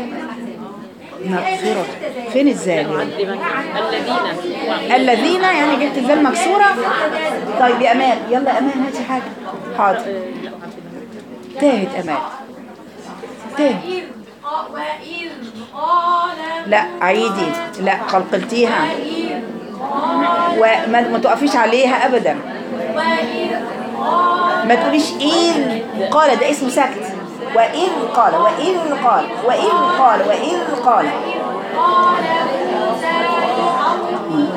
S1: مغفرة فين الزال
S5: الذين
S1: الذين يعني جبت الزال مكسورة طيب يا أمان يلا يا أمان هاتي حاجة حاضر تاهت أمان تاهت
S3: وإذ ق- وإذ قال
S1: لا عيدي لا قلقلتيها
S3: وإذ قال
S1: وما ما تقفيش عليها أبدا
S3: وإذ قال
S1: ما تقوليش إذ قال ده اسمه سكت وإذ قال وإذ قال وإذ قال وإذ قال
S3: قال موسى لقومه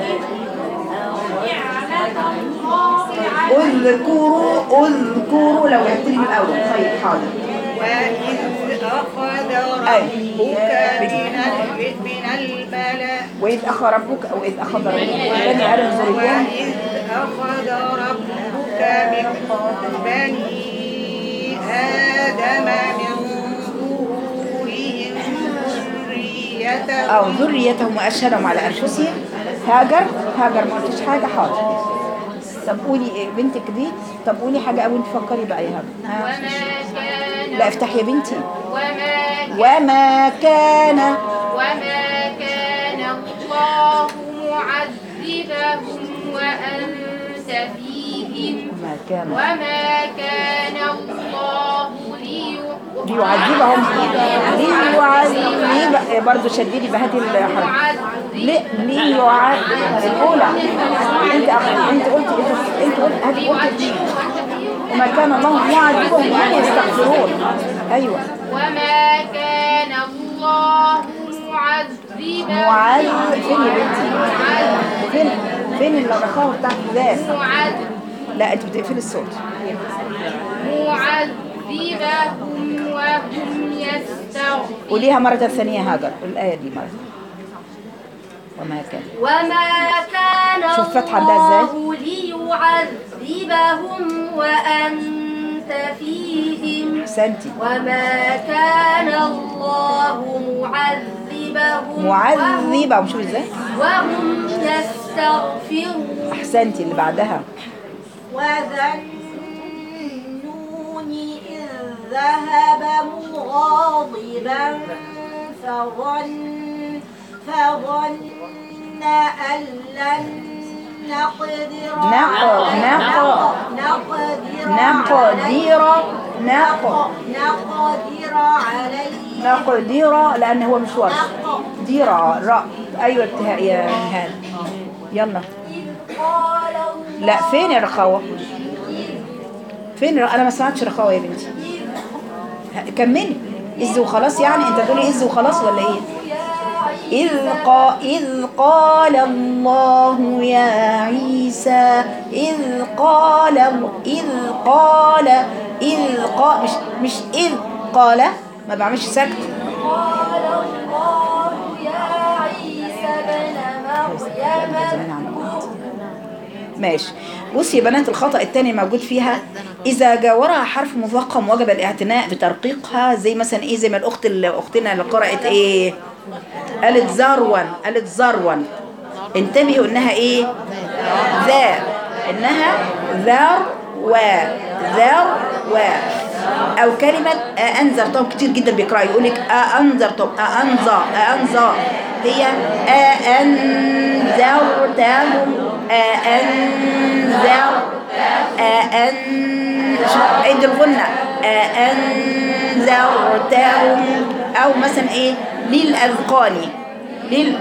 S3: نعمة الله عليكم
S1: اذكروا اذكروا لو جبت لي من الأول طيب حاضر
S4: وإذ أخذ
S1: أي.
S4: ربك من ال- من الملأ
S1: وإذ أخذ ربك أو إذ أخذ ربك بني آدم ذريتهم
S4: وإذ أخذ ربك من بني آدم من ظهورهم ذريتهم
S1: أو ذريتهم وأشهدهم على أنفسهم هاجر هاجر ما قلتش حاجة حاضر طب قولي إيه بنتك دي طب قولي حاجة أول تفكري بقى يا هاجر ها.
S3: وما كان
S1: لا افتحي يا بنتي
S3: وما
S1: وما كان
S3: وما كان الله معذبهم وأنت فيهم
S1: ما كان
S3: وما كان الله ليعذبهم
S1: ليعذبهم ليعذب برضه شديدي بهذه الحرف ليه ليعذب الأولى أنت أخ- أنت قلت أنت قلت هذه قلت وما كان الله معذبهم يعني يستغفرون أيوه
S3: وما كان الله معذبهم
S1: معاذ فين يا بنتي فين فين الرخاوة بتاعت ذات
S3: معذب
S1: لا انت بتقفلي الصوت
S3: معذبهم وهم يستغفرون
S1: قوليها مرة ثانية هاجر الآية دي مرة وما كان
S6: وما كان
S1: شوف فتحة عندها ازاي؟
S6: الله ليعذبهم وأنت فيهم
S1: أحسنتي
S6: وما كان الله معذبهم
S1: معذبة مش ازاي
S6: وهم يستغفرون
S1: أحسنتي اللي بعدها
S4: وذا النون إذ ذهب مغاضبا فظن فظن أن لن نقدر
S1: نق- نق-
S4: نقدر
S1: نقدر نق
S4: نق- نقدر عليه
S1: نقدر لأن هو مش ورش ديرة راء أيوة ابتهاء يا نهاد يلا
S6: قال الله
S1: لا فين الرخاوة فين الر- أنا ما سمعتش رخاوة يا بنتي ه- كملي إذ وخلاص يعني أنت تقولي إذ وخلاص ولا إيه إذ, قا إذ قال الله يا عيسى إذ قال إذ قال إذ قال مش مش إذ قال ما بعملش سكت
S6: قال الله يا عيسى ابن مريم
S1: ماشي بصي يا بنات الخطأ التاني موجود فيها إذا جاورها حرف مفخم وجب الاعتناء بترقيقها زي مثلا إيه زي ما الأخت اللي أختنا اللي قرأت إيه قالت زرون قالت زرون انتبهوا إنها إيه ذا إنها ذر و ذر و أو كلمة أنذرتهم كتير جدا بيقرأ يقول لك أنذرتهم أنذر أنذر هي أنذرتهم أنذر أن عند الغنة أنذرتهم أو مثلا إيه للأذقان لل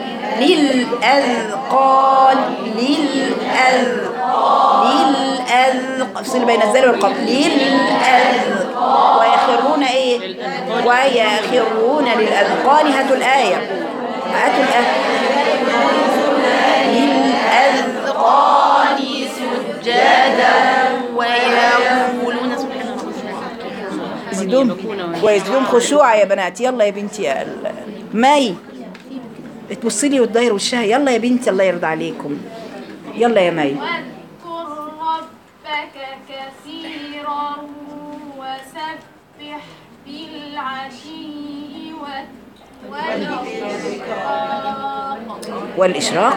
S1: للأذقان للأذ للأذ افصل بين الزال والقاف للأذ ويخرون إيه ويخرون للأذقان هاتوا الآية هاتوا الآية للأذقان
S5: ويقولون سبحان ربي
S1: يزيدون ويزيدون خشوع يا بنات يلا يا بنتي يا ال- ماي تبصي لي وتداير وشها يلا يا بنتي الله يرضى عليكم يلا يا ماي
S3: واذكر ربك كثيرا وسبح بالعشي والإشراق
S1: والإشراق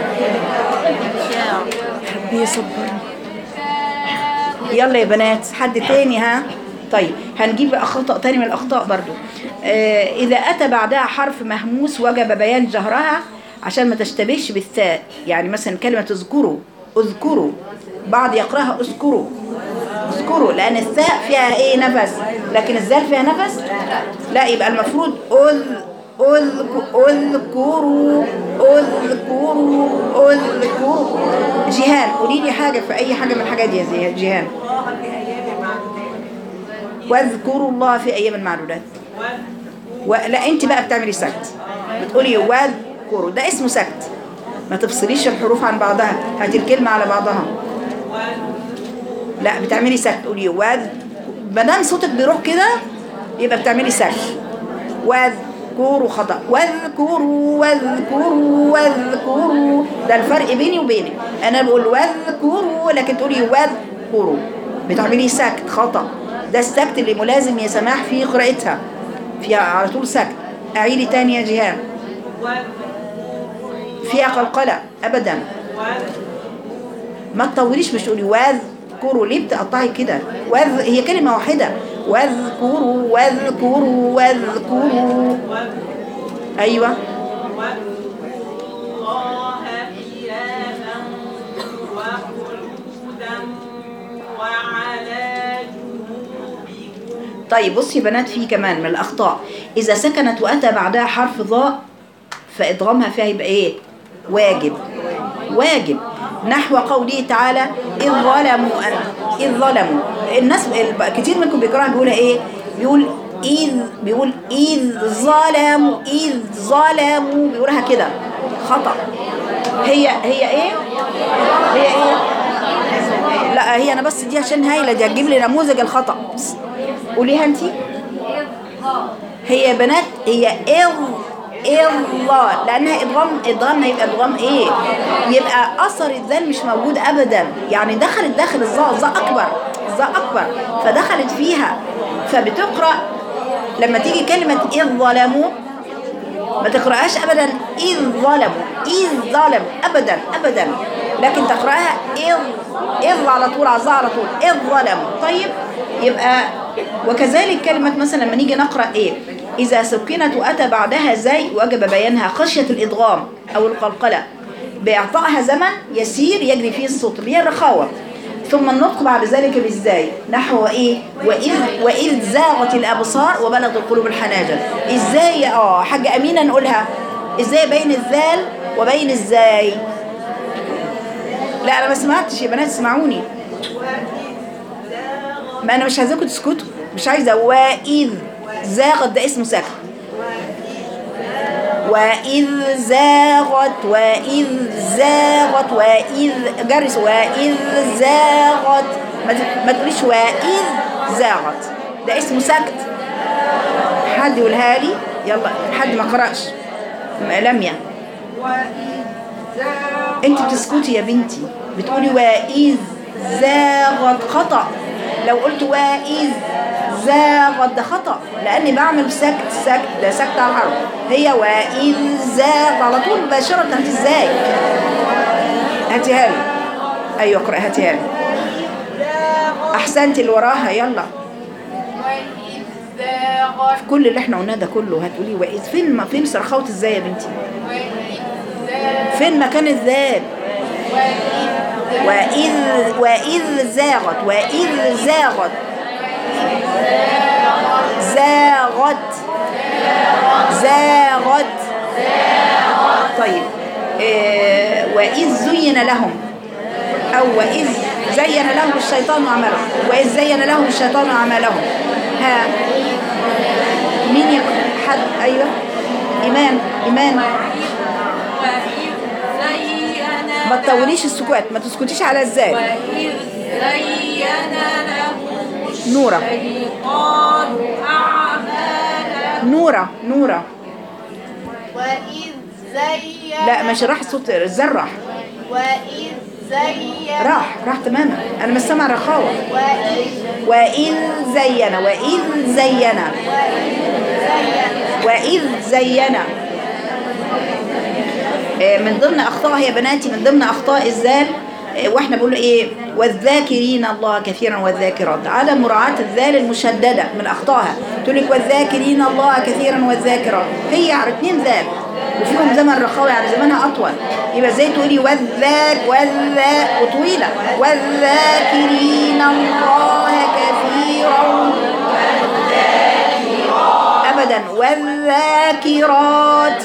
S1: ربي يصبر يلا يا بنات حد تاني ها طيب هنجيب بقى خطأ تاني من الأخطاء برضو آه إذا أتى بعدها حرف مهموس وجب بيان جهرها عشان ما تشتبهش بالثاء يعني مثلا كلمة اذكروا اذكروا بعض يقرأها اذكروا اذكروا لأن الثاء فيها ايه نفس لكن الزال فيها نفس لا يبقى المفروض أذ أذك- اذكروا اذكروا اذكروا جيهان قولي لي حاجة في أي حاجة من الحاجات دي يا زي- جيهان واذكروا الله في أيام معدودات و... لا انت بقى بتعملي سكت بتقولي واذكروا ده اسمه سكت ما تفصليش الحروف عن بعضها هاتي الكلمة على بعضها لا بتعملي سكت تقولي واذ ما دام صوتك بيروح كده يبقى بتعملي سكت واذكروا خطأ واذكروا واذكروا واذكروا ده الفرق بيني وبينك انا بقول واذكروا لكن تقولي واذكروا بتعملي سكت خطأ ده السكت اللي ملازم يا سماح في قراءتها فيها على طول سكت اعيدي تاني يا جيهان فيها قلقلة ابدا ما تطوليش مش تقولي واذكروا ليه بتقطعي كده واذ هي كلمة واحدة واذكروا واذكروا واذكروا ايوه
S2: الله قياما وقعودا وعلى جنوبكم
S1: طيب بصي يا بنات في كمان من الأخطاء إذا سكنت وأتى بعدها حرف ضاء فإدغامها فيها يبقى إيه؟ واجب واجب نحو قوله تعالى إذ ظلموا أن- إذ ظلموا الناس ال- كتير منكم بيقرأها بيقولها إيه؟ بيقول إذ بيقول إذ ظلموا إذ ظلموا بيقولها كده خطأ هي هي إيه؟ هي إيه؟ لا هي انا بس دي عشان هايله دي هتجيب لي نموذج الخطا بس. قوليها انت هي يا بنات هي إض الله لانها ادغام ادغام هيبقى ادغام ايه يبقى اثر الذال مش موجود ابدا يعني دخلت داخل الظاء الظاء اكبر الظاء اكبر فدخلت فيها فبتقرا لما تيجي كلمه اذ ظلموا ما تقراهاش ابدا اذ ظلموا اذ ظلموا ابدا ابدا لكن تقراها اذ اذ على طول على الظاء على طول اذ ظلموا طيب يبقى وكذلك كلمة مثلا لما نيجي نقرأ ايه إذا سكنت وأتى بعدها زي وجب بيانها خشية الإدغام أو القلقلة بإعطائها زمن يسير يجري فيه الصوت اللي هي الرخاوة ثم النطق بعد ذلك بالزاي نحو ايه وإذ, وإذ زاغت الأبصار وبلغت القلوب الحناجر ازاي اه حاجة أمينة نقولها ازاي بين الذال وبين الزاي لا أنا ما سمعتش يا بنات اسمعوني ما انا مش عايزاكم تسكتوا مش عايزه واذ زاغت ده اسمه سكت واذ زاغت واذ زاغت واذ جرس واذ زاغت ما ت- ما تقوليش واذ زاغت ده اسمه سكت حد يقولها لي يلا حد ما قرأش م- لميا انت بتسكتي يا بنتي بتقولي واذ زاغت خطأ لو قلت واذ زاغت ده خطأ لاني بعمل سكت سكت ده سكت على الحرف هي واذ زاغ على طول مباشرة انت ازاي هاتيها لي ايوه اقرأ هاتيها لي احسنتي اللي وراها يلا
S3: وإذ زاغت
S1: كل اللي احنا قلناه ده كله هتقولي واذ فين ما فين سرخوت ازاي يا بنتي
S3: وإذ زاغت
S1: فين مكان الذال وإذ وإذ زاغت وإذ زاغت زاغت زاغت طيب إيه وإذ زين لهم أو وإذ زين لهم الشيطان أعمالهم وإذ زين لهم الشيطان أعمالهم ها مين يقرأ حد أيوه إيمان إيمان ما تطوليش السكوت ما تسكتيش على الزاد
S6: وإذ زين لهم
S1: نورة
S6: الشيطان أعمالهم
S1: نورة نورة
S3: وإذ زين
S1: لا مش راح الصوت الزر راح
S3: وإذ زين
S1: راح راح تماما انا مش سامع رخاوة
S3: وإذ
S1: وإذ زين وإذ زين وإذ زين آه، من ضمن أخطائها يا بناتي من ضمن أخطاء الذال آه، واحنا بنقول ايه والذاكرين الله كثيرا والذاكرات عدم مراعاة الذال المشددة من أخطائها تقول لك والذاكرين الله كثيرا والذاكرات هي على اتنين ذال وفيهم زمن رخاوة يعني زمنها أطول يبقى ازاي تقولي والذاك والذا وطويلة والذاكرين الله كثيرا ابدا والذاكرات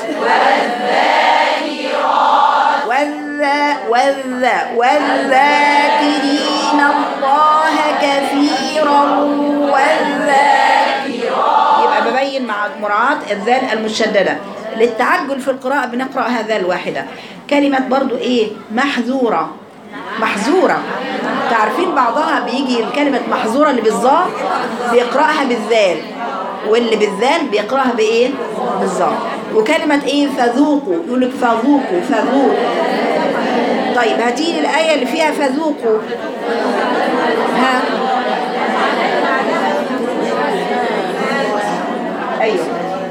S1: والذا والذا والذاكرين الله كثيرا والذاكرات يبقى ببين مع مراعاة الذال المشددة للتعجل في القراءة بنقرأ هذا الواحدة كلمة برضو ايه محذورة محظورة تعرفين بعضها بيجي الكلمة محظورة اللي بالظاء بيقرأها بالذال واللي بالذال بيقرأها بإيه؟ بالظاء وكلمة إيه فذوقوا يقول لك فذوقوا فذوقوا طيب هاتي لي الآية اللي فيها فذوقوا ها أيوه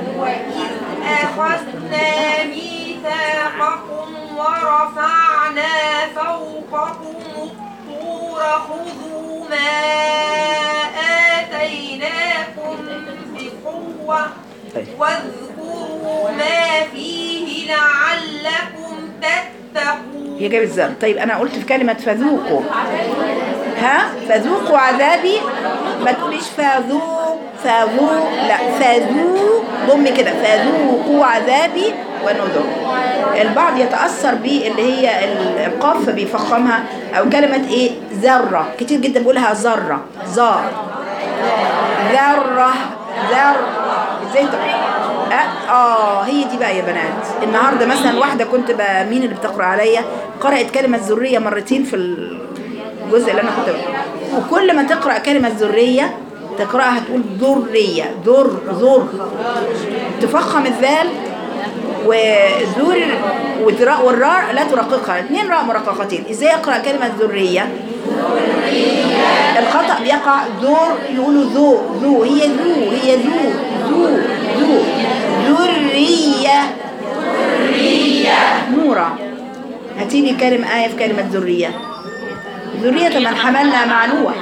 S2: أخذنا ميثاقكم ورفعنا فوقكم الطور خذوا ما آتيناكم بقوة
S1: طيب.
S2: واذكروا ما فيه لعلكم تتقون
S1: هي جابت زر طيب انا قلت في كلمة فذوقوا ها فذوقوا عذابي ما تقوليش فذوق فذوق لا فذوق ضم كده فذوقوا عذابي ونذر البعض يتأثر باللي هي ال- القاف فبيفخمها او كلمة ايه ذرة كتير جدا بقولها ذرة ذا ذرة ذرة ازاي تق- اه آه، هي دي بقى يا بنات النهارده مثلا واحده كنت بقى مين اللي بتقرا عليا قرات كلمه ذريه مرتين في ال... الجزء اللي انا كنت وكل ما تقرا كلمه ذريه تقراها هتقول ذريه ذر ذر تفخم الذال وذر وتراء والراء لا ترققها اثنين راء مرققتين ازاي اقرا كلمه ذريه الخطا بيقع ذر يقولوا ذو ذو هي ذو هي ذو ذو ذو ذريه نورا هاتي لي كلمة آية في كلمة ذرية ذرية من حملنا مع نوح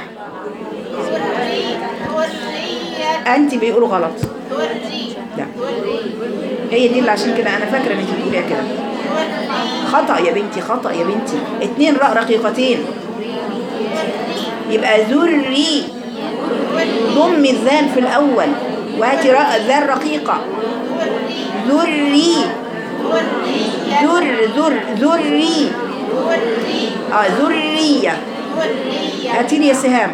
S3: ذرية
S1: أنت بيقولوا غلط
S3: ذرية
S1: لا هي دي اللي عشان كده أنا فاكرة إن أنت بتقوليها كده خطأ يا بنتي خطأ يا بنتي اتنين راء رقيقتين يبقى ذري ضم الذال في الأول وهاتي راء الذال رقيقة ذري ذر ذر ذري اه ذرية هاتي لي يا سهام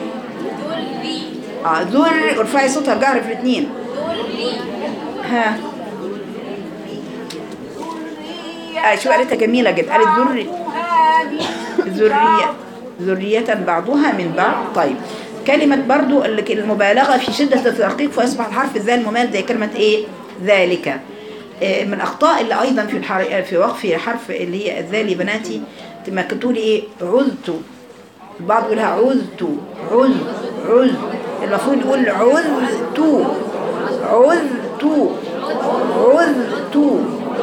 S1: اه ذر ارفعي صوتها جهر في الاثنين ها آه شو قالتها جميلة جدا قالت ذري ذرية ذرية بعضها من بعض طيب كلمة برضو اللي- المبالغة في شدة الترقيق فيصبح الحرف الذال ممال زي كلمة ايه ذلك آه، من الأخطاء اللي أيضا في الحر... في وقف حرف اللي هي الذال يا بناتي لما كنت تقولي ايه عذت البعض يقولها عذت عذ عذ المفروض يقول عذت عذت عذت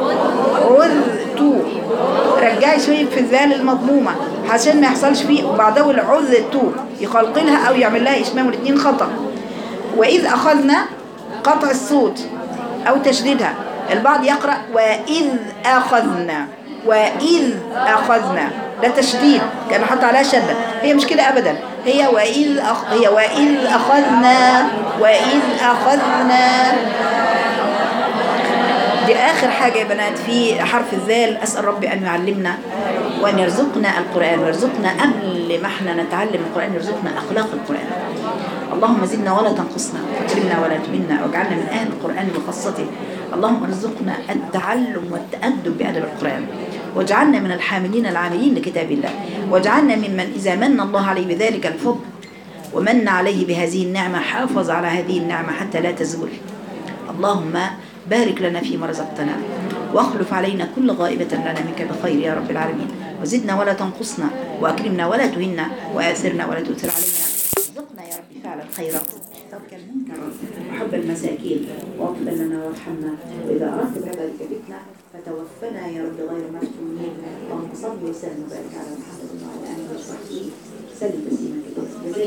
S1: عذت رجعي شويه في الذال المضمومه عشان ما يحصلش فيه وبعده العذت يقلقلها او يعمل لها اشمام الاثنين خطا واذ اخذنا قطع الصوت او تشديدها البعض يقرا واذ اخذنا واذ اخذنا ده تشديد كان حط عليها شده هي مش كده ابدا هي واذ أخ... هي واذ اخذنا واذ اخذنا دي آخر حاجة يا بنات في حرف الذال أسأل ربي أن يعلمنا وأن يرزقنا القرآن ويرزقنا قبل ما احنا نتعلم القرآن يرزقنا أخلاق القرآن اللهم زدنا ولا تنقصنا واكرمنا ولا تهنا واجعلنا من أهل القرآن وخاصته اللهم ارزقنا التعلم والتأدب بأدب القرآن واجعلنا من الحاملين العاملين لكتاب الله واجعلنا ممن إذا من الله عليه بذلك الفضل ومن عليه بهذه النعمة حافظ على هذه النعمة حتى لا تزول اللهم بارك لنا فيما رزقتنا واخلف علينا كل غائبة لنا منك بخير يا رب العالمين وزدنا ولا تنقصنا وأكرمنا ولا تهنا وآثرنا ولا تؤثر علينا ارزقنا يا رب فعل الخيرات ترك المنكر وحب المساكين واغفر لنا وارحمنا وإذا أردت بعبادك فتنة فتوفنا يا رب غير مفتونين اللهم صل وسلم وبارك على محمد وعلى آله وصحبه سلم تسليما